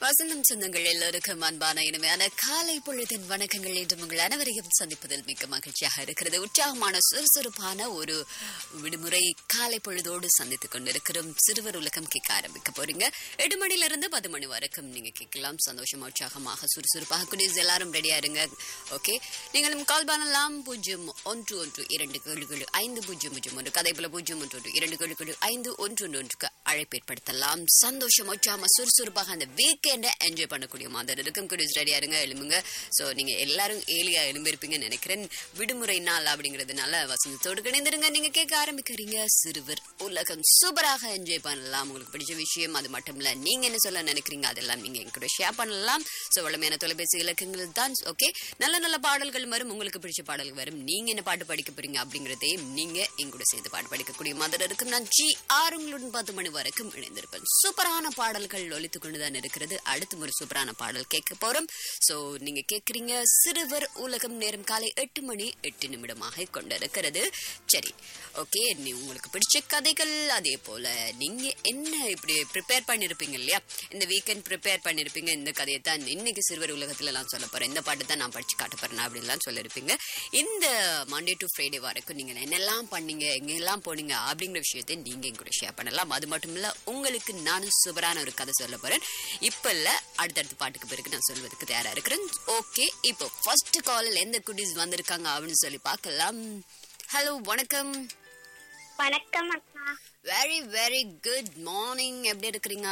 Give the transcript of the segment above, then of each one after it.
வசந்தம் சொந்தங்கள் எல்லோருக்கும் அன்பான இனிமையான காலை பொழுதின் வணக்கங்கள் என்று உங்கள் அனைவரையும் சந்திப்பதில் மிக்க மகிழ்ச்சியாக இருக்கிறது உற்சாகமான சுறுசுறுப்பான ஒரு விடுமுறை காலை பொழுதோடு சந்தித்துக் கொண்டிருக்கிறோம் சிறுவர் உலகம் கேட்க ஆரம்பிக்க போறீங்க எட்டு மணில இருந்து பத்து மணி வரைக்கும் நீங்க கேட்கலாம் சந்தோஷமா உற்சாகமாக சுறுசுறுப்பாக குடிஸ் எல்லாரும் ரெடியா இருங்க ஓகே நீங்களும் கால் பண்ணலாம் பூஜ்ஜியம் ஒன்று ஒன்று இரண்டு கேள்விகள் ஐந்து பூஜ்ஜியம் பூஜ்ஜியம் ஒன்று கதை போல பூஜ்ஜியம் ஒன்று ஒன்று இரண்டு கேள்விகள் ஐந்து ஒன்று ஒன்று ஒன்றுக்கு அழைப்பு ஏற்படுத்தலாம் சந்தோஷம் உற்சாகமா சுறுசுறுப்பாக அந்த வீக்கெண்டை என்ஜாய் பண்ணக்கூடிய மாதிரி இருக்கும் குடிஸ் ரெடியா இருங்க எழும்புங்க ஸோ நீங்க எல்லாரும் ஏலியா எழும்பியிருப்பீங்கன்னு நினைக்கிறேன் விடுமுறை நாள் அப்படிங்கிறதுனால வசந்தத்தோடு இணைந்திருங்க நீங்க கேட்க ஆரம்பிக்கிறீங்க சிறுவர் உலகம் சூப்பராக என்ஜாய் பண்ணலாம் உங்களுக்கு பிடிச்ச விஷயம் அது மட்டும் இல்ல நீங்க என்ன சொல்ல நினைக்கிறீங்க அதெல்லாம் நீங்க என் கூட ஷேர் பண்ணலாம் ஸோ வளமையான தொலைபேசி இலக்கங்கள் தான் ஓகே நல்ல நல்ல பாடல்கள் வரும் உங்களுக்கு பிடிச்ச பாடல்கள் வரும் நீங்க என்ன பாட்டு படிக்க போறீங்க அப்படிங்கறதையும் நீங்க என் கூட சேர்ந்து பாட்டு படிக்கக்கூடிய மாதிரி இருக்கும் நான் ஜி ஆறு உங்களுடன் பத்து மணி வரைக்கும் இணைந்திருப்பேன் சூப்பரான பாடல்கள் ஒலித்துக் கொண்டுதான் இருக்கிறது அடுத்து ஒரு சூப்பரான பாடல் கேட்க போறோம் சோ நீங்க கேக்குறீங்க சிறுவர் உலகம் நேரம் காலை எட்டு மணி எட்டு நிமிடமாக கொண்டிருக்கிறது சரி ஓகே நீ உங்களுக்கு பிடிச்ச கதைகள் அதே போல நீங்க என்ன இப்படி ப்ரிப்பேர் பண்ணிருப்பீங்க இல்லையா இந்த வீக்கெண்ட் ப்ரிப்பேர் பண்ணிருப்பீங்க இந்த கதையை தான் இன்னைக்கு சிறுவர் உலகத்துல நான் சொல்ல போறேன் இந்த பாட்டு தான் நான் படிச்சு காட்ட போறேன் அப்படின்லாம் சொல்லிருப்பீங்க இந்த மண்டே டு ஃப்ரைடே வரைக்கும் நீங்க என்னெல்லாம் பண்ணீங்க எங்கெல்லாம் போனீங்க அப்படிங்கிற விஷயத்தை நீங்க என் கூட ஷேர் பண்ணலாம் அது மட்டும் இல்ல உங்களுக்கு நானும் சூப்பரான ஒரு கதை சொல்ல போறேன் இப்ப இல்ல அடுத்தடுத்த பாட்டுக்கு பிறகு நான் சொல்வதற்கு தயாரா இருக்கிறேன் ஓகே இப்போ ஃபர்ஸ்ட் காலில் எந்த குட்டீஸ் வந்திருக்காங்க அப்படின்னு சொல்லி பார்க்கலாம் ஹலோ வணக்கம் வணக்கம் அக்கா வெரி வெரி குட் மார்னிங் எப்படி இருக்கிறீங்க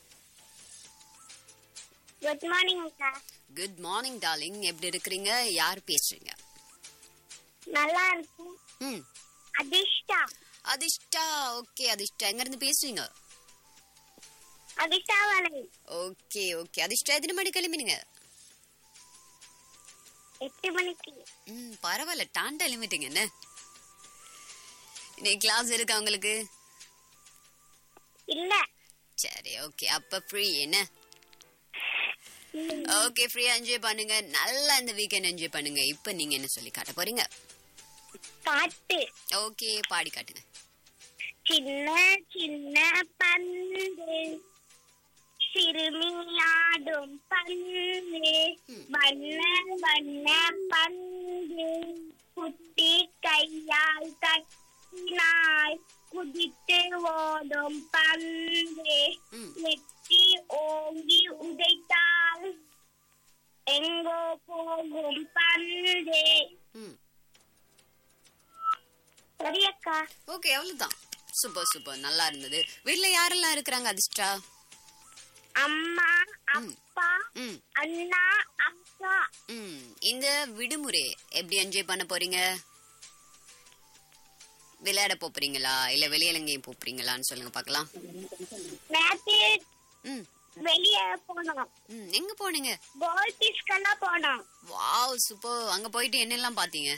குட் மார்னிங் அக்கா குட் மார்னிங் டார்லிங் எப்படி இருக்கிறீங்க யார் பேசுறீங்க நல்லா இருக்கு ம் அதிர்ஷ்டா அதிஷ்டா ஓகே அதிஷ்டா எங்க இருந்து பேசுறீங்க அதிர்ஷ்டாவலை ஓகே ஓகே அதிஷ்டா எத்தனை மணி கிளம்பினீங்க எட்டு மணிக்கு ம் பரவாயில்ல டாண்டா எழுமிட்டீங்க என்ன இன்னைக்கு கிளாஸ் இருக்கா உங்களுக்கு இல்ல சரி ஓகே அப்ப ஃப்ரீ என்ன ஓகே ஃப்ரீயா என்ஜாய் பண்ணுங்க நல்லா இந்த வீக்கெண்ட் என்ஜாய் பண்ணுங்க இப்போ நீங்க என்ன சொல்லி காட்ட போறீங்க காட்டு ஓகே பாடி காட்டுங்க சின்ன சின்ன பந்து சிறுமியாடும் பந்து வண்ண வண்ண பந்து குட்டி கையால் தட்டினாய் குதித்து ஓடும் பந்து ம் நெட்டி ஓங்கி உதைத்தால் எங்கோ போகும் பந்து ம் சரியக்கா ஓகே அவ்வளவுதான் சூப்பர் சூப்பர் நல்லா இருந்தது வீட்ல யாரெல்லாம் இருக்கிறாங்க அதிர்ஷ்டா அம்மா அப்பா ம் அண்ணா அக்கா ம் இந்த விடுமுறை எப்படி என்ஜாய் பண்ண போறீங்க விளையாட போறீங்களா இல்ல வெளியில எங்கேயும் போறீங்களான்னு சொல்லுங்க பார்க்கலாம் நேத்து ம் வெளியே போனோம் ம் எங்க போனீங்க கோல் பீஸ்க்கெல்லாம் போனோம் வாவ் சூப்பர் அங்க போயிட்டு என்னெல்லாம் பாத்தீங்க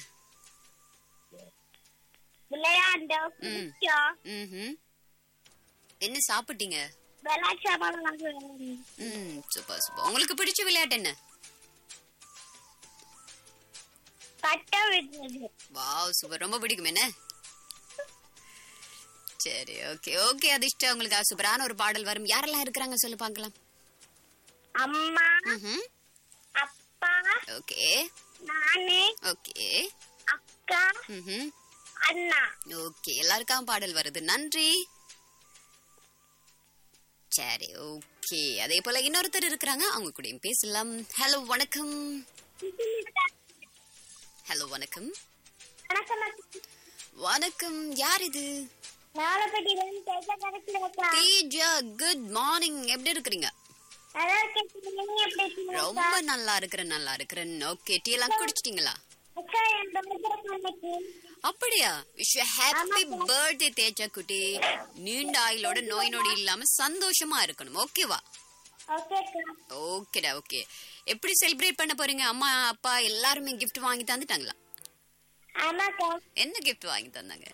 விளையாண்டோம் குடிச்சோம் ம் என்ன சாப்பிட்டீங்க விளையாட்டு சாமான் வாங்க விளையாண்டோம். ம் சூப்பர் சூப்பர் உங்களுக்கு பிடிச்ச விளையாட்டு என்ன பட்டம் விடுறது வாவ் சூப்பர் ரொம்ப பிடிக்கும் என்ன சரி ஓகே ஓகே அதிர்ஷ்டா உங்களுக்கு சூப்பரான ஒரு பாடல் வரும் யாரெல்லாம் இருக்கிறாங்க சொல்லு பார்க்கலாம் அம்மா ம் அப்பா ஓகே நானு ஓகே அக்கா ம் அண்ணா ஓகே எல்லாருக்கும் பாடல் வருது நன்றி சரி ஓகே அதே போல இன்னொருத்தர் இருக்கிறாங்க அவங்க கூடயும் பேசலாம் ஹலோ வணக்கம் ஹலோ வணக்கம் வணக்கம் அக்கா. வணக்கம் யார் இது நாலப்பட்டியிலிருந்து தேஜா கிடைக்கிறக்கா தேஜா குட் மார்னிங் எப்படி இருக்கிறீங்க நல்லா இருக்கேன் நீங்க எப்படி இருக்கீங்க ரொம்ப நல்லா இருக்கிறேன் நல்லா இருக்கிறேன் ஓகே டீ எல்லாம் குடிச்சிட்டீங்களா அக்கா என் பர்த்டே அன்னைக்கு அப்படியா விஷ் ஹாப்பி பர்த்டே தேஜா குட்டி நீண்ட ஆயுளோட நோய் நொடி இல்லாம சந்தோஷமா இருக்கணும் ஓகேவா ஓகே அக்கா ஓகேடா ஓகே எப்படி செலிப்ரேட் பண்ண போறீங்க அம்மா அப்பா எல்லாருமே gift வாங்கி தந்துட்டாங்களா ஆமாக்கா என்ன gift வாங்கி தந்தாங்க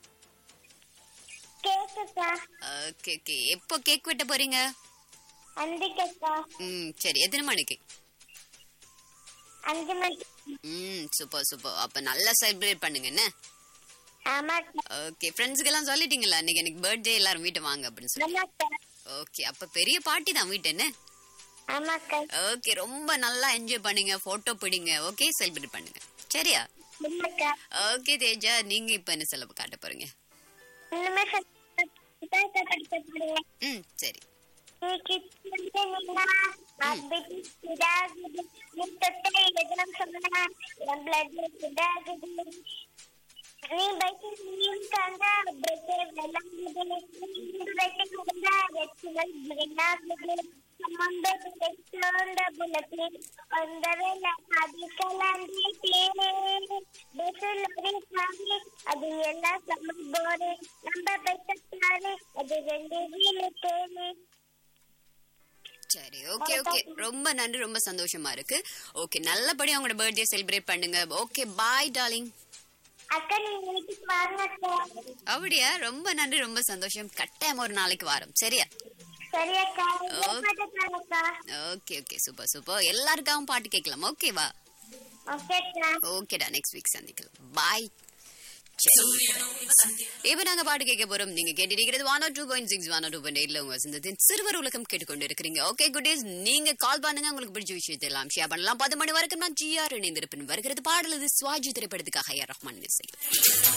கேக் அக்கா ஓகே ஓகே எப்போ கேக் வெட்ட போறீங்க அந்திக்கக்கா ம் சரி எத்தனை மணிக்கு அஞ்சு மணிக்கு ம் சூப்பர் சூப்பர் அப்ப நல்லா செலிப்ரேட் பண்ணுங்க என்ன ஆமாக்கா ஓகே ஃப்ரெண்ட்ஸ்க்கு எல்லாம் சொல்லிட்டீங்களா இன்னைக்கு எனக்கு பர்த்டே எல்லாரும் வீட்டை வாங்க அப்படின்னு சொல்லி ஆமாக்கா ஓகே அப்ப பெரிய பார்ட்டி தான் வீட்டு என்ன ஆமாக்கா ஓகே ரொம்ப நல்லா என்ஜாய் பண்ணுங்க போட்டோ பிடிங்க ஓகே செலிப்ரேட் பண்ணுங்க சரியா இல்லக்கா ஓகே தேஜா நீங்க இப்ப என்ன செலவு காட்ட போறீங்க இனிமே கிதாக்க படிக்க போறேன் ம் சரி நீ கிட்ட நின்னா அபிதி சிடாகுது நீ தொட்டை எதுவும் சொன்னா என் பிளட் சிடாகுது நீ பைக்கு நீயும் காந்தா பிரேக்கே வெள்ளாங்குது நீ பைக்கு கொடுந்தா ரெச்சுவல் பிரென்னாகுது சம்பந்த பெற்றோண்ட புலத்தி ஒன்றரை அதிகலாண்டி தேனே பெசுலரி சாமி அது எல்லாம் சம போரே நம்ம பெற்றாரு அது ரெண்டு வீடு தேனே சரி ஓகே ஓகே ரொம்ப நன்றி ரொம்ப சந்தோஷமா இருக்கு ஓகே நல்லபடியா உங்களோட பர்த்டே செலிப்ரேட் பண்ணுங்க ஓகே பாய் டார்லிங் அக்கா நீங்க வீட்டுக்கு வாங்க அக்கா அப்படியா ரொம்ப நன்றி ரொம்ப சந்தோஷம் கட்டாயம் ஒரு நாளைக்கு வரோம் சரியா சரி அக்கா பாட்டுக்காங்க அக்கா ஓகே ஓகே சூப்பர் சூப்பர் எல்லாருக்காகவும் பாட்டு கேட்கலாம் ஓகேவா ஓகே அக்கா ஓகேடா நெக்ஸ்ட் வீக் சந்திக்கலாம் பாய் இப்ப நாங்க பாட்டு கேட்க போறோம் நீங்க கேட்டிருக்கிறது one two point six one two point எயிட்ல உங்க சிந்தத்தின் சிறுவர் உலகம் கேட்டுக்கொண்டு இருக்கிறீங்க ஓகே குட் டேஸ் நீங்க கால் பண்ணுங்க உங்களுக்கு பிடிச்ச விஷயத்தை எல்லாம் ஷேர் பண்ணலாம் பத்து மணி வரைக்கும் நான் ஜிஆர் இணைந்திருப்பேன் வருகிறது பாடல் இது சுவாஜி திரைப்படத்துக்காக ஐயா ரஹ்மான் இசை